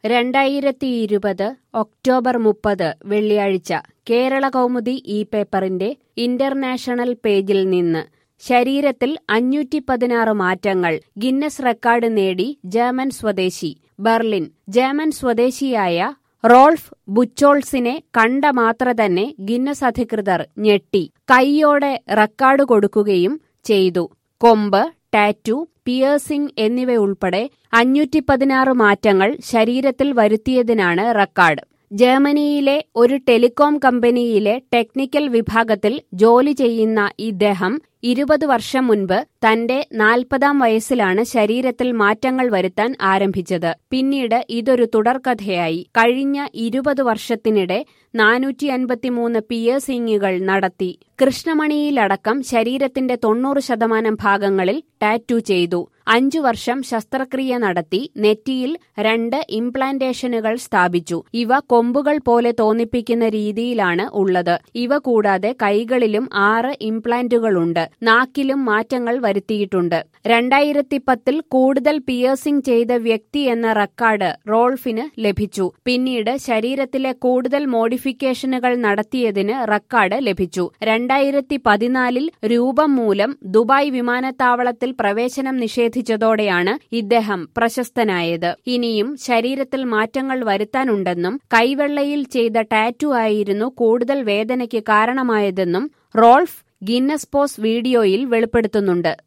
രണ്ടായിരത്തി ഇരുപത് ഒക്ടോബർ മുപ്പത് വെള്ളിയാഴ്ച കേരള കൗമുദി ഈ പേപ്പറിന്റെ ഇന്റർനാഷണൽ പേജിൽ നിന്ന് ശരീരത്തിൽ അഞ്ഞൂറ്റി പതിനാറ് മാറ്റങ്ങൾ ഗിന്നസ് റെക്കോർഡ് നേടി ജർമ്മൻ സ്വദേശി ബർലിൻ ജർമ്മൻ സ്വദേശിയായ റോൾഫ് ബുച്ചോൾസിനെ കണ്ട മാത്ര തന്നെ ഗിന്നസ് അധികൃതർ ഞെട്ടി കൈയോടെ റെക്കോർഡ് കൊടുക്കുകയും ചെയ്തു കൊമ്പ് ടാറ്റു പിയേഴ്സിംഗ് എന്നിവയുൾപ്പെടെ അഞ്ഞൂറ്റി പതിനാറ് മാറ്റങ്ങൾ ശരീരത്തിൽ വരുത്തിയതിനാണ് റെക്കോർഡ് ജർമ്മനിയിലെ ഒരു ടെലികോം കമ്പനിയിലെ ടെക്നിക്കൽ വിഭാഗത്തിൽ ജോലി ചെയ്യുന്ന ഇദ്ദേഹം ഇരുപത് വർഷം മുൻപ് തന്റെ നാൽപ്പതാം വയസ്സിലാണ് ശരീരത്തിൽ മാറ്റങ്ങൾ വരുത്താൻ ആരംഭിച്ചത് പിന്നീട് ഇതൊരു തുടർക്കഥയായി കഴിഞ്ഞ ഇരുപത് വർഷത്തിനിടെ നാനൂറ്റി അൻപത്തിമൂന്ന് പിയേഴ്സിംഗുകൾ നടത്തി കൃഷ്ണമണിയിലടക്കം ശരീരത്തിന്റെ തൊണ്ണൂറ് ശതമാനം ഭാഗങ്ങളിൽ ടാറ്റു ചെയ്തു അഞ്ചു വർഷം ശസ്ത്രക്രിയ നടത്തി നെറ്റിയിൽ രണ്ട് ഇംപ്ലാന്റേഷനുകൾ സ്ഥാപിച്ചു ഇവ കൊമ്പുകൾ പോലെ തോന്നിപ്പിക്കുന്ന രീതിയിലാണ് ഉള്ളത് ഇവ കൂടാതെ കൈകളിലും ആറ് ഇംപ്ലാന്റുകളുണ്ട് നാക്കിലും മാറ്റങ്ങൾ വരുത്തിയിട്ടുണ്ട് രണ്ടായിരത്തി പത്തിൽ കൂടുതൽ പിയേഴ്സിംഗ് ചെയ്ത വ്യക്തി എന്ന റെക്കോർഡ് റോൾഫിന് ലഭിച്ചു പിന്നീട് ശരീരത്തിലെ കൂടുതൽ മോഡിഫിക്കേഷനുകൾ നടത്തിയതിന് റെക്കോർഡ് ലഭിച്ചു രണ്ടായിരത്തി പതിനാലിൽ രൂപം മൂലം ദുബായ് വിമാനത്താവളത്തിൽ പ്രവേശനം നിഷേധിച്ചതോടെയാണ് ഇദ്ദേഹം പ്രശസ്തനായത് ഇനിയും ശരീരത്തിൽ മാറ്റങ്ങൾ വരുത്താനുണ്ടെന്നും കൈവെള്ളയിൽ ചെയ്ത ടാറ്റു ആയിരുന്നു കൂടുതൽ വേദനയ്ക്ക് കാരണമായതെന്നും റോൾഫ് ഗിന്നസ് പോസ് വീഡിയോയിൽ വെളിപ്പെടുത്തുന്നുണ്ട്